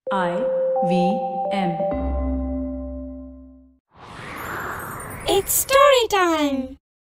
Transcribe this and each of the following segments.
I V M. It's story time.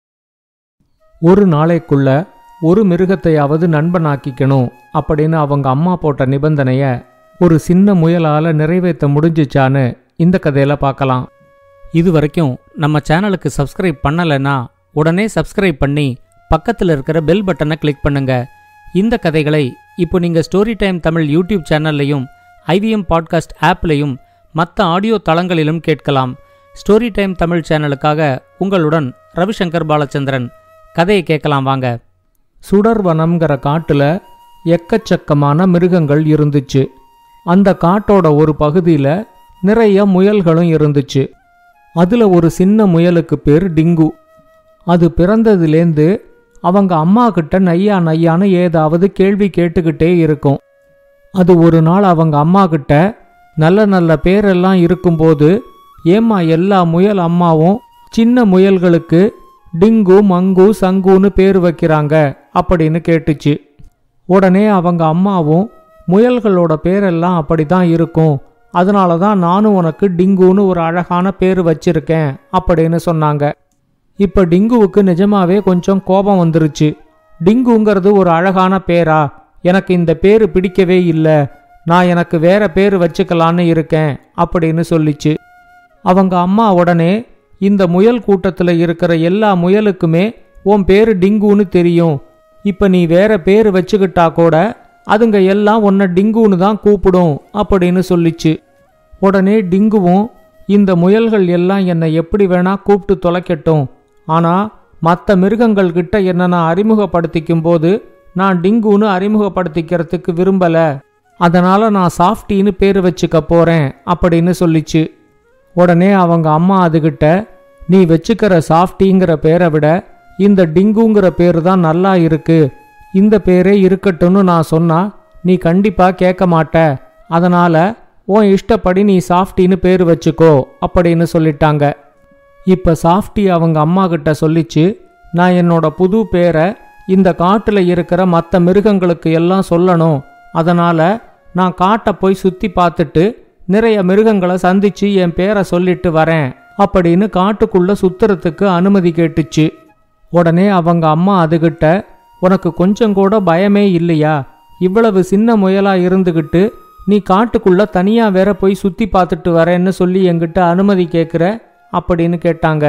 ஒரு நாளைக்குள்ள ஒரு மிருகத்தையாவது நண்பனாக்கிக்கணும் அப்படின்னு அவங்க அம்மா போட்ட நிபந்தனைய ஒரு சின்ன முயலால நிறைவேற்ற முடிஞ்சிச்சான்னு இந்த கதையில பார்க்கலாம் இது வரைக்கும் நம்ம சேனலுக்கு சப்ஸ்கிரைப் பண்ணலைன்னா உடனே சப்ஸ்கிரைப் பண்ணி பக்கத்தில் இருக்கிற பெல் பட்டனை கிளிக் பண்ணுங்க இந்த கதைகளை இப்போ நீங்கள் ஸ்டோரி டைம் தமிழ் யூடியூப் சேனல்லையும் ஐவிஎம் பாட்காஸ்ட் ஆப்லையும் மற்ற ஆடியோ தளங்களிலும் கேட்கலாம் ஸ்டோரி டைம் தமிழ் சேனலுக்காக உங்களுடன் ரவிசங்கர் பாலச்சந்திரன் கதையை கேட்கலாம் வாங்க சுடர்வனம்ங்கிற காட்டுல எக்கச்சக்கமான மிருகங்கள் இருந்துச்சு அந்த காட்டோட ஒரு பகுதியில நிறைய முயல்களும் இருந்துச்சு அதுல ஒரு சின்ன முயலுக்கு பேர் டிங்கு அது பிறந்ததுலேருந்து அவங்க அம்மா கிட்ட நையா நையான்னு ஏதாவது கேள்வி கேட்டுக்கிட்டே இருக்கும் அது ஒரு நாள் அவங்க அம்மா கிட்ட நல்ல நல்ல பேரெல்லாம் இருக்கும்போது ஏம்மா எல்லா முயல் அம்மாவும் சின்ன முயல்களுக்கு டிங்கு மங்கு சங்குன்னு பேர் வைக்கிறாங்க அப்படின்னு கேட்டுச்சு உடனே அவங்க அம்மாவும் முயல்களோட பேரெல்லாம் அப்படிதான் இருக்கும் அதனால தான் நானும் உனக்கு டிங்குன்னு ஒரு அழகான பேர் வச்சிருக்கேன் அப்படின்னு சொன்னாங்க இப்ப டிங்குவுக்கு நிஜமாவே கொஞ்சம் கோபம் வந்துருச்சு டிங்குங்கிறது ஒரு அழகான பேரா எனக்கு இந்த பேரு பிடிக்கவே இல்லை நான் எனக்கு வேற பேர் வச்சுக்கலான்னு இருக்கேன் அப்படின்னு சொல்லிச்சு அவங்க அம்மா உடனே இந்த முயல் கூட்டத்துல இருக்கிற எல்லா முயலுக்குமே உன் பேரு டிங்குன்னு தெரியும் இப்ப நீ வேற பேர் வச்சுக்கிட்டா கூட அதுங்க எல்லாம் உன்னை டிங்குன்னு தான் கூப்பிடும் அப்படின்னு சொல்லிச்சு உடனே டிங்குவும் இந்த முயல்கள் எல்லாம் என்னை எப்படி வேணா கூப்பிட்டு தொலைக்கட்டும் ஆனா மற்ற மிருகங்கள் கிட்ட என்ன நான் அறிமுகப்படுத்திக்கும் போது நான் டிங்குன்னு அறிமுகப்படுத்திக்கிறதுக்கு விரும்பல அதனால நான் சாஃப்டின்னு பேர் வச்சுக்க போறேன் அப்படின்னு சொல்லிச்சு உடனே அவங்க அம்மா அதுகிட்ட நீ வச்சுக்கிற சாஃப்டிங்கிற பேரை விட இந்த டிங்குங்கிற பேர் தான் நல்லா இருக்கு இந்த பேரே இருக்கட்டும்னு நான் சொன்னா நீ கண்டிப்பா கேட்க மாட்ட அதனால உன் இஷ்டப்படி நீ சாஃப்டின்னு பேர் வச்சுக்கோ அப்படின்னு சொல்லிட்டாங்க இப்ப சாஃப்டி அவங்க அம்மா கிட்ட சொல்லிச்சு நான் என்னோட புது பேரை இந்த காட்டுல இருக்கிற மற்ற மிருகங்களுக்கு எல்லாம் சொல்லணும் அதனால நான் காட்டை போய் சுத்தி பார்த்துட்டு நிறைய மிருகங்களை சந்திச்சு என் பேரை சொல்லிட்டு வரேன் அப்படின்னு காட்டுக்குள்ள சுத்துறதுக்கு அனுமதி கேட்டுச்சு உடனே அவங்க அம்மா அதுகிட்ட உனக்கு கொஞ்சம் கூட பயமே இல்லையா இவ்வளவு சின்ன முயலா இருந்துகிட்டு நீ காட்டுக்குள்ள தனியா வேற போய் சுத்தி பார்த்துட்டு வரேன்னு சொல்லி என்கிட்ட அனுமதி கேட்குற அப்படின்னு கேட்டாங்க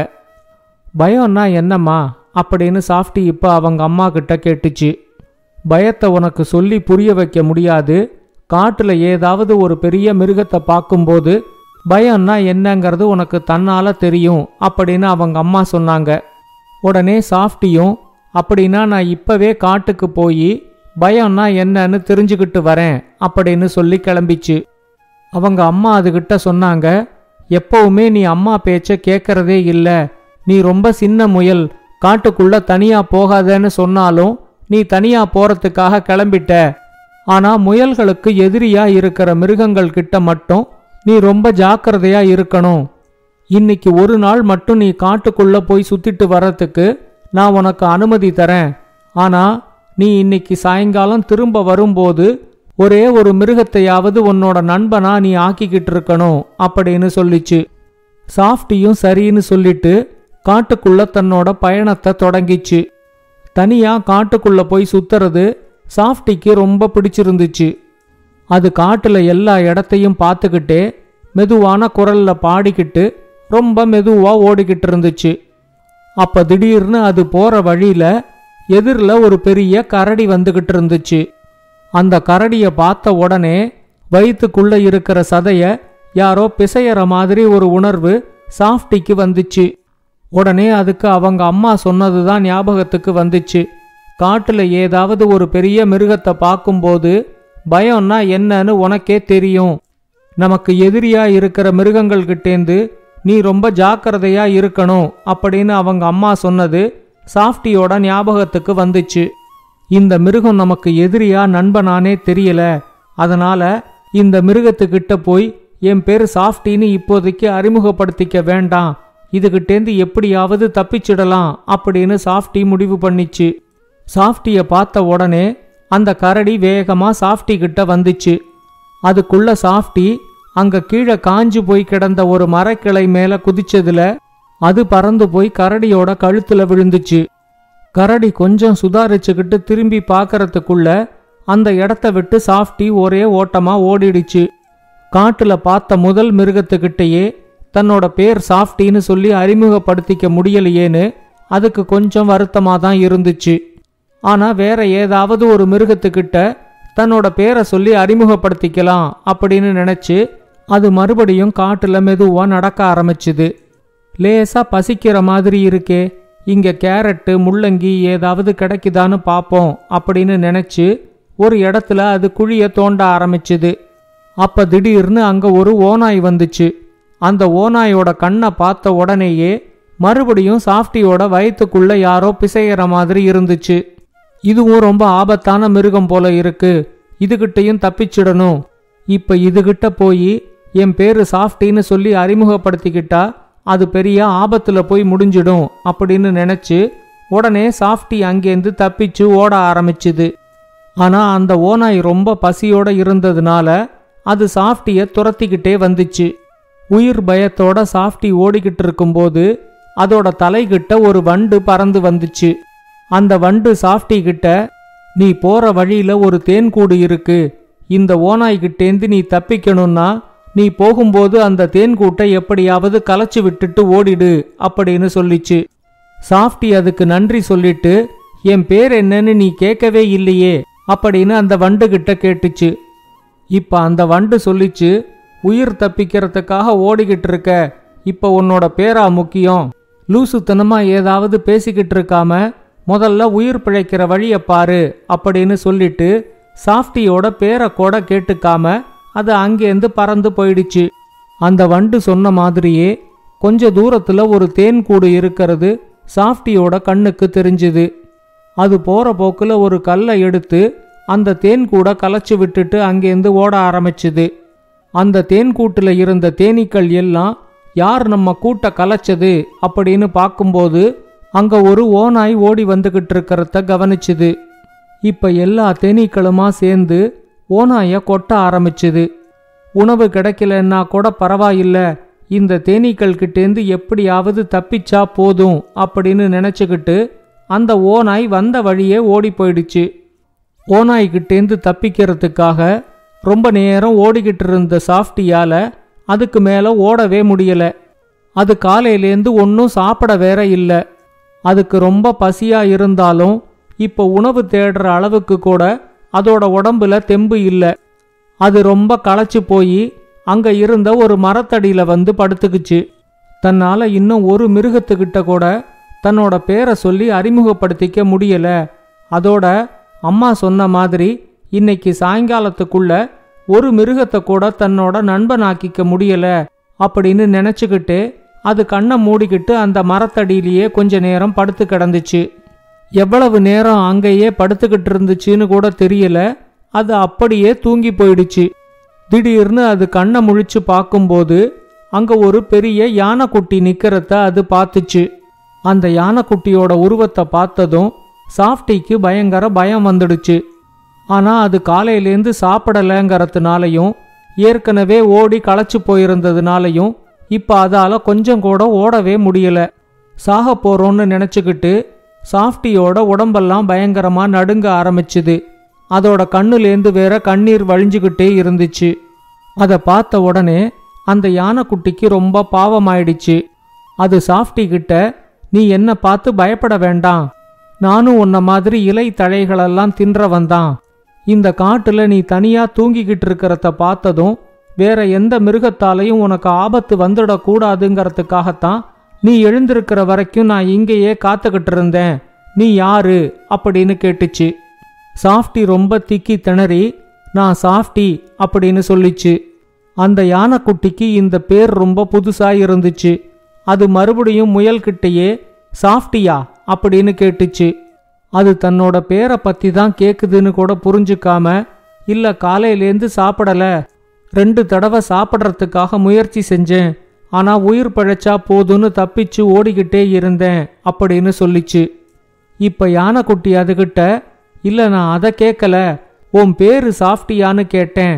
பயம்னா என்னம்மா அப்படின்னு சாஃப்டி இப்போ அவங்க அம்மா கிட்ட கேட்டுச்சு பயத்தை உனக்கு சொல்லி புரிய வைக்க முடியாது காட்டுல ஏதாவது ஒரு பெரிய மிருகத்தை பார்க்கும்போது பயம்னா என்னங்கிறது உனக்கு தன்னால தெரியும் அப்படின்னு அவங்க அம்மா சொன்னாங்க உடனே சாஃப்டியும் அப்படின்னா நான் இப்பவே காட்டுக்கு போய் பயம்னா என்னன்னு தெரிஞ்சுக்கிட்டு வரேன் அப்படின்னு சொல்லி கிளம்பிச்சு அவங்க அம்மா அதுகிட்ட சொன்னாங்க எப்பவுமே நீ அம்மா பேச்ச கேட்கறதே இல்ல நீ ரொம்ப சின்ன முயல் காட்டுக்குள்ள தனியா போகாதேன்னு சொன்னாலும் நீ தனியா போறதுக்காக கிளம்பிட்ட ஆனா முயல்களுக்கு எதிரியா இருக்கிற மிருகங்கள் கிட்ட மட்டும் நீ ரொம்ப ஜாக்கிரதையா இருக்கணும் இன்னைக்கு ஒரு நாள் மட்டும் நீ காட்டுக்குள்ள போய் சுத்திட்டு வர்றதுக்கு நான் உனக்கு அனுமதி தரேன் ஆனா நீ இன்னைக்கு சாயங்காலம் திரும்ப வரும்போது ஒரே ஒரு மிருகத்தையாவது உன்னோட நண்பனா நீ ஆக்கிக்கிட்டு இருக்கணும் அப்படின்னு சொல்லிச்சு சாஃப்டியும் சரின்னு சொல்லிட்டு காட்டுக்குள்ள தன்னோட பயணத்தை தொடங்கிச்சு தனியா காட்டுக்குள்ள போய் சுத்துறது சாஃப்டிக்கு ரொம்ப பிடிச்சிருந்துச்சு அது காட்டுல எல்லா இடத்தையும் பார்த்துக்கிட்டே மெதுவான குரல்ல பாடிக்கிட்டு ரொம்ப மெதுவா ஓடிக்கிட்டு இருந்துச்சு அப்ப திடீர்னு அது போற வழியில எதிரில் ஒரு பெரிய கரடி வந்துகிட்டு இருந்துச்சு அந்த கரடிய பார்த்த உடனே வயிற்றுக்குள்ள இருக்கிற சதைய யாரோ பிசையற மாதிரி ஒரு உணர்வு சாஃப்டிக்கு வந்துச்சு உடனே அதுக்கு அவங்க அம்மா சொன்னதுதான் ஞாபகத்துக்கு வந்துச்சு காட்டுல ஏதாவது ஒரு பெரிய மிருகத்தை பார்க்கும்போது பயம்னா என்னன்னு உனக்கே தெரியும் நமக்கு எதிரியா இருக்கிற மிருகங்கள் கிட்டேந்து நீ ரொம்ப ஜாக்கிரதையா இருக்கணும் அப்படின்னு அவங்க அம்மா சொன்னது சாஃப்டியோட ஞாபகத்துக்கு வந்துச்சு இந்த மிருகம் நமக்கு எதிரியா நண்பனானே தெரியல அதனால இந்த மிருகத்துக்கிட்ட போய் என் பேர் சாஃப்டின்னு இப்போதைக்கு அறிமுகப்படுத்திக்க வேண்டாம் இதுகிட்டேந்து எப்படியாவது தப்பிச்சிடலாம் அப்படின்னு சாஃப்டி முடிவு பண்ணிச்சு சாஃப்டிய பார்த்த உடனே அந்த கரடி வேகமா சாஃப்டி கிட்ட வந்துச்சு அதுக்குள்ள சாஃப்டி அங்க கீழே காஞ்சு போய் கிடந்த ஒரு மரக்கிளை மேல குதிச்சதுல அது பறந்து போய் கரடியோட கழுத்துல விழுந்துச்சு கரடி கொஞ்சம் சுதாரிச்சுக்கிட்டு திரும்பி பார்க்கறதுக்குள்ள அந்த இடத்த விட்டு சாஃப்டி ஒரே ஓட்டமா ஓடிடுச்சு காட்டுல பார்த்த முதல் மிருகத்துக்கிட்டேயே தன்னோட பேர் சாஃப்டின்னு சொல்லி அறிமுகப்படுத்திக்க முடியலையேன்னு அதுக்கு கொஞ்சம் வருத்தமா தான் இருந்துச்சு ஆனா வேற ஏதாவது ஒரு மிருகத்துக்கிட்ட தன்னோட பேரை சொல்லி அறிமுகப்படுத்திக்கலாம் அப்படின்னு நினைச்சு அது மறுபடியும் காட்டுல மெதுவா நடக்க ஆரம்பிச்சுது லேசா பசிக்கிற மாதிரி இருக்கே இங்க கேரட்டு முள்ளங்கி ஏதாவது கிடைக்குதான்னு பார்ப்போம் அப்படின்னு நினைச்சு ஒரு இடத்துல அது குழிய தோண்ட ஆரம்பிச்சுது அப்ப திடீர்னு அங்க ஒரு ஓநாய் வந்துச்சு அந்த ஓநாயோட கண்ணை பார்த்த உடனேயே மறுபடியும் சாஃப்டியோட வயித்துக்குள்ள யாரோ பிசைகிற மாதிரி இருந்துச்சு இதுவும் ரொம்ப ஆபத்தான மிருகம் போல இருக்கு இதுகிட்டயும் தப்பிச்சிடணும் இப்ப இதுகிட்ட போய் என் பேரு சாஃப்டின்னு சொல்லி அறிமுகப்படுத்திக்கிட்டா அது பெரிய ஆபத்துல போய் முடிஞ்சிடும் அப்படின்னு நினைச்சு உடனே சாஃப்டி அங்கேருந்து தப்பிச்சு ஓட ஆரம்பிச்சுது ஆனா அந்த ஓநாய் ரொம்ப பசியோட இருந்ததுனால அது சாஃப்டிய துரத்திக்கிட்டே வந்துச்சு உயிர் பயத்தோட சாஃப்டி ஓடிக்கிட்டு இருக்கும்போது அதோட தலைகிட்ட ஒரு வண்டு பறந்து வந்துச்சு அந்த வண்டு சாஃப்டி கிட்ட நீ போற வழியில ஒரு தேன்கூடு இருக்கு இந்த ஓநாய்கிட்டேந்து நீ தப்பிக்கணும்னா நீ போகும்போது அந்த தேன்கூட்டை எப்படியாவது கலைச்சு விட்டுட்டு ஓடிடு அப்படின்னு சொல்லிச்சு சாஃப்டி அதுக்கு நன்றி சொல்லிட்டு என் பேர் என்னன்னு நீ கேட்கவே இல்லையே அப்படின்னு அந்த வண்டு கிட்ட கேட்டுச்சு இப்ப அந்த வண்டு சொல்லிச்சு உயிர் தப்பிக்கிறதுக்காக ஓடிக்கிட்டு இருக்க இப்ப உன்னோட பேரா முக்கியம் லூசுத்தனமா ஏதாவது பேசிக்கிட்டு இருக்காம முதல்ல உயிர் பிழைக்கிற வழிய பாரு அப்படின்னு சொல்லிட்டு சாஃப்டியோட பேரை கூட கேட்டுக்காம அது அங்கேருந்து பறந்து போயிடுச்சு அந்த வண்டு சொன்ன மாதிரியே கொஞ்ச தூரத்துல ஒரு தேன் கூடு இருக்கிறது சாஃப்டியோட கண்ணுக்கு தெரிஞ்சுது அது போற போக்குல ஒரு கல்லை எடுத்து அந்த தேன் கூட கலைச்சு விட்டுட்டு அங்கேருந்து ஓட ஆரம்பிச்சுது அந்த தேன் கூட்டுல இருந்த தேனீக்கள் எல்லாம் யார் நம்ம கூட்ட கலைச்சது அப்படின்னு பார்க்கும்போது அங்க ஒரு ஓநாய் ஓடி வந்துகிட்டு இருக்கிறத கவனிச்சுது இப்ப எல்லா தேனீக்களுமா சேர்ந்து ஓநாய கொட்ட ஆரம்பிச்சுது உணவு கிடைக்கலன்னா கூட பரவாயில்ல இந்த தேனீக்கள் கிட்டேந்து எப்படியாவது தப்பிச்சா போதும் அப்படின்னு நினைச்சுக்கிட்டு அந்த ஓநாய் வந்த வழியே ஓடி போயிடுச்சு ஓநாய்கிட்டேந்து தப்பிக்கிறதுக்காக ரொம்ப நேரம் ஓடிக்கிட்டு இருந்த சாஃப்டியால அதுக்கு மேல ஓடவே முடியல அது காலையிலேந்து ஒன்றும் சாப்பிட வேற இல்லை அதுக்கு ரொம்ப பசியா இருந்தாலும் இப்போ உணவு தேடுற அளவுக்கு கூட அதோட உடம்புல தெம்பு இல்லை அது ரொம்ப களைச்சு போய் அங்க இருந்த ஒரு மரத்தடியில வந்து படுத்துக்குச்சு தன்னால இன்னும் ஒரு மிருகத்துக்கிட்ட கூட தன்னோட பேரை சொல்லி அறிமுகப்படுத்திக்க முடியல அதோட அம்மா சொன்ன மாதிரி இன்னைக்கு சாயங்காலத்துக்குள்ள ஒரு மிருகத்தை கூட தன்னோட நண்பனாக்கிக்க முடியல அப்படின்னு நினைச்சுக்கிட்டு அது கண்ணை மூடிக்கிட்டு அந்த மரத்தடியிலேயே கொஞ்ச நேரம் படுத்து கிடந்துச்சு எவ்வளவு நேரம் அங்கேயே படுத்துக்கிட்டு இருந்துச்சுன்னு கூட தெரியல அது அப்படியே தூங்கி போயிடுச்சு திடீர்னு அது கண்ணை முழிச்சு பார்க்கும்போது அங்க ஒரு பெரிய யானைக்குட்டி நிக்கிறத அது பார்த்துச்சு அந்த யானைக்குட்டியோட உருவத்தை பார்த்ததும் சாஃப்டிக்கு பயங்கர பயம் வந்துடுச்சு ஆனா அது காலையிலேருந்து சாப்பிடலங்கிறதுனாலையும் ஏற்கனவே ஓடி களைச்சு போயிருந்ததுனாலையும் இப்ப அதால கொஞ்சம் கூட ஓடவே முடியல சாக போறோம்னு நினைச்சுக்கிட்டு சாஃப்டியோட உடம்பெல்லாம் பயங்கரமா நடுங்க ஆரம்பிச்சுது அதோட கண்ணுலேந்து வேற கண்ணீர் வழிஞ்சுக்கிட்டே இருந்துச்சு அதை பார்த்த உடனே அந்த யானைக்குட்டிக்கு ரொம்ப பாவமாயிடுச்சு அது சாஃப்டி கிட்ட நீ என்ன பார்த்து பயப்பட வேண்டாம் நானும் உன்ன மாதிரி இலை தழைகளெல்லாம் தின்றவன் தான் இந்த காட்டுல நீ தனியா தூங்கிக்கிட்டு இருக்கிறத பார்த்ததும் வேற எந்த மிருகத்தாலையும் உனக்கு ஆபத்து வந்துடக்கூடாதுங்கிறதுக்காகத்தான் நீ எழுந்திருக்கிற வரைக்கும் நான் இங்கேயே காத்துக்கிட்டு இருந்தேன் நீ யாரு அப்படின்னு கேட்டுச்சு சாஃப்டி ரொம்ப திக்கி திணறி நான் சாஃப்டி அப்படின்னு சொல்லிச்சு அந்த யானைக்குட்டிக்கு இந்த பேர் ரொம்ப புதுசா இருந்துச்சு அது மறுபடியும் முயல்கிட்டயே சாஃப்டியா அப்படின்னு கேட்டுச்சு அது தன்னோட பேரை பத்தி தான் கேக்குதுன்னு கூட புரிஞ்சுக்காம இல்ல காலையிலேந்து சாப்பிடல ரெண்டு தடவை சாப்பிட்றதுக்காக முயற்சி செஞ்சேன் ஆனா உயிர் பிழைச்சா போதும்னு தப்பிச்சு ஓடிக்கிட்டே இருந்தேன் அப்படின்னு சொல்லிச்சு இப்ப யானைக்குட்டி அதுகிட்ட இல்ல நான் அதை கேட்கல உன் பேரு சாஃப்டியான்னு கேட்டேன்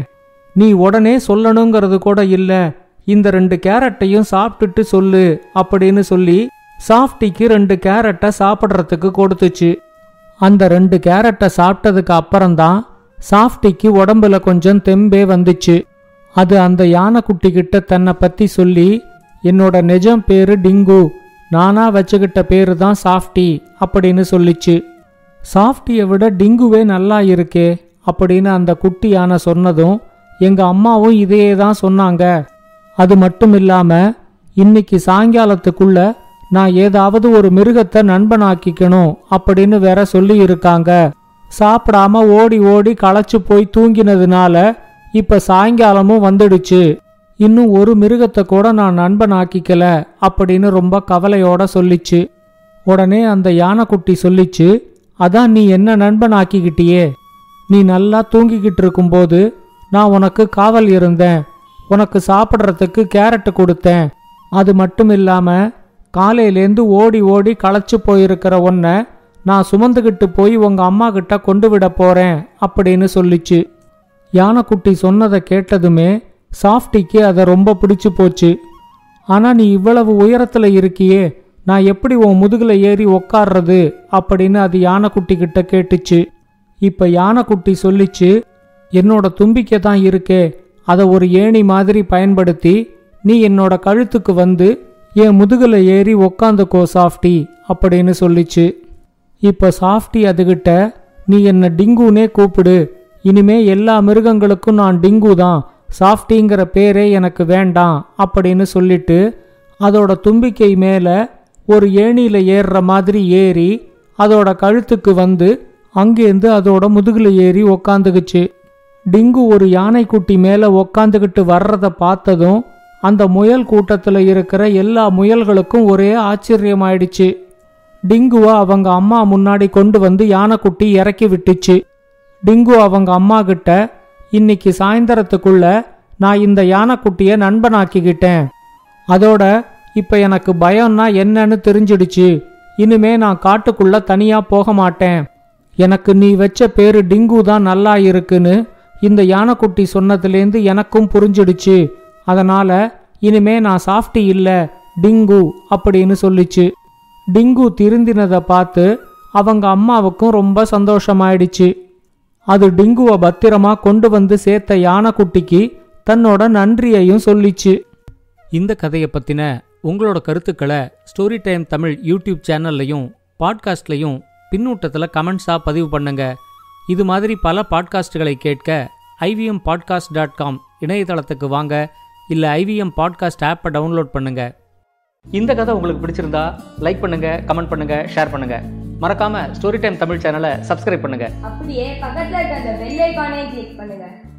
நீ உடனே சொல்லணுங்கிறது கூட இல்ல இந்த ரெண்டு கேரட்டையும் சாப்பிட்டுட்டு சொல்லு அப்படின்னு சொல்லி சாஃப்டிக்கு ரெண்டு கேரட்டை சாப்பிட்றதுக்கு கொடுத்துச்சு அந்த ரெண்டு கேரட்டை சாப்பிட்டதுக்கு அப்புறம்தான் சாஃப்டிக்கு உடம்புல கொஞ்சம் தெம்பே வந்துச்சு அது அந்த யானைக்குட்டி கிட்ட தன்னை பத்தி சொல்லி என்னோட நிஜம் பேரு டிங்கு நானா வச்சுக்கிட்ட பேரு தான் சாஃப்டி அப்படின்னு சொல்லிச்சு சாஃப்டியை விட டிங்குவே நல்லா இருக்கே அப்படின்னு அந்த குட்டி யானை சொன்னதும் எங்க அம்மாவும் இதையே தான் சொன்னாங்க அது மட்டும் இல்லாம இன்னைக்கு சாயங்காலத்துக்குள்ள நான் ஏதாவது ஒரு மிருகத்தை நண்பனாக்கிக்கணும் அப்படின்னு வேற சொல்லி இருக்காங்க சாப்பிடாம ஓடி ஓடி களைச்சு போய் தூங்கினதுனால இப்ப சாயங்காலமும் வந்துடுச்சு இன்னும் ஒரு மிருகத்தை கூட நான் நண்பனாக்கிக்கல அப்படின்னு ரொம்ப கவலையோட சொல்லிச்சு உடனே அந்த யானைக்குட்டி சொல்லிச்சு அதான் நீ என்ன நண்பனாக்கிக்கிட்டியே நீ நல்லா தூங்கிக்கிட்டு இருக்கும்போது நான் உனக்கு காவல் இருந்தேன் உனக்கு சாப்பிட்றதுக்கு கேரட் கொடுத்தேன் அது மட்டும் இல்லாம காலையிலேந்து ஓடி ஓடி களைச்சு போயிருக்கிற உன்னை நான் சுமந்துக்கிட்டு போய் உங்க அம்மா கிட்ட கொண்டு விட போறேன் அப்படின்னு சொல்லிச்சு யானைக்குட்டி சொன்னதை கேட்டதுமே சாஃப்டிக்கு அதை ரொம்ப பிடிச்சு போச்சு ஆனா நீ இவ்வளவு உயரத்துல இருக்கியே நான் எப்படி உன் முதுகுல ஏறி உக்காடுறது அப்படின்னு அது யானைக்குட்டி கிட்ட கேட்டுச்சு இப்ப யானைக்குட்டி சொல்லிச்சு என்னோட தும்பிக்கை தான் இருக்கே அதை ஒரு ஏணி மாதிரி பயன்படுத்தி நீ என்னோட கழுத்துக்கு வந்து என் முதுகுல ஏறி உக்காந்துக்கோ சாஃப்டி அப்படின்னு சொல்லிச்சு இப்ப சாஃப்டி அதுகிட்ட நீ என்ன டிங்குனே கூப்பிடு இனிமே எல்லா மிருகங்களுக்கும் நான் டிங்கு தான் சாஃப்டிங்கிற பேரே எனக்கு வேண்டாம் அப்படின்னு சொல்லிட்டு அதோட தும்பிக்கை மேல ஒரு ஏணியில ஏறுற மாதிரி ஏறி அதோட கழுத்துக்கு வந்து அங்கேருந்து அதோட முதுகுல ஏறி உக்காந்துக்குச்சு டிங்கு ஒரு யானைக்குட்டி மேல உக்காந்துக்கிட்டு வர்றத பார்த்ததும் அந்த முயல் கூட்டத்துல இருக்கிற எல்லா முயல்களுக்கும் ஒரே ஆச்சரியமாயிடுச்சு டிங்குவை அவங்க அம்மா முன்னாடி கொண்டு வந்து யானைக்குட்டி இறக்கி விட்டுச்சு டிங்கு அவங்க அம்மா கிட்ட இன்னைக்கு சாயந்தரத்துக்குள்ள நான் இந்த யானைக்குட்டிய நண்பனாக்கிக்கிட்டேன் அதோட இப்ப எனக்கு பயம்னா என்னன்னு தெரிஞ்சிடுச்சு இனிமே நான் காட்டுக்குள்ள தனியா போக மாட்டேன் எனக்கு நீ வச்ச பேரு டிங்கு தான் நல்லா இருக்குன்னு இந்த யானைக்குட்டி சொன்னதுலேருந்து எனக்கும் புரிஞ்சிடுச்சு அதனால இனிமே நான் சாஃப்டி இல்ல டிங்கு அப்படின்னு சொல்லிச்சு டிங்கு திருந்தினதை பார்த்து அவங்க அம்மாவுக்கும் ரொம்ப சந்தோஷமாயிடுச்சு அது டிங்குவை பத்திரமா கொண்டு வந்து சேர்த்த யானைக்குட்டிக்கு தன்னோட நன்றியையும் சொல்லிச்சு இந்த கதையை பற்றின உங்களோட கருத்துக்களை ஸ்டோரி டைம் தமிழ் யூடியூப் சேனல்லையும் பாட்காஸ்ட்லையும் பின்னூட்டத்தில் கமெண்ட்ஸாக பதிவு பண்ணுங்க இது மாதிரி பல பாட்காஸ்டுகளை கேட்க ஐவிஎம் பாட்காஸ்ட் டாட் காம் இணையதளத்துக்கு வாங்க இல்லை ஐவிஎம் பாட்காஸ்ட் ஆப்பை டவுன்லோட் பண்ணுங்க இந்த கதை உங்களுக்கு பிடிச்சிருந்தா லைக் பண்ணுங்க கமெண்ட் பண்ணுங்க ஷேர் பண்ணுங்க மறக்காம ஸ்டோரி டைம் தமிழ் சேனலை சப்ஸ்கிரைப் பண்ணுங்க அப்படியே பக்கத்துல இருக்க அந்த பெல் ஐகானையும் கிளிக் பண்ணுங்க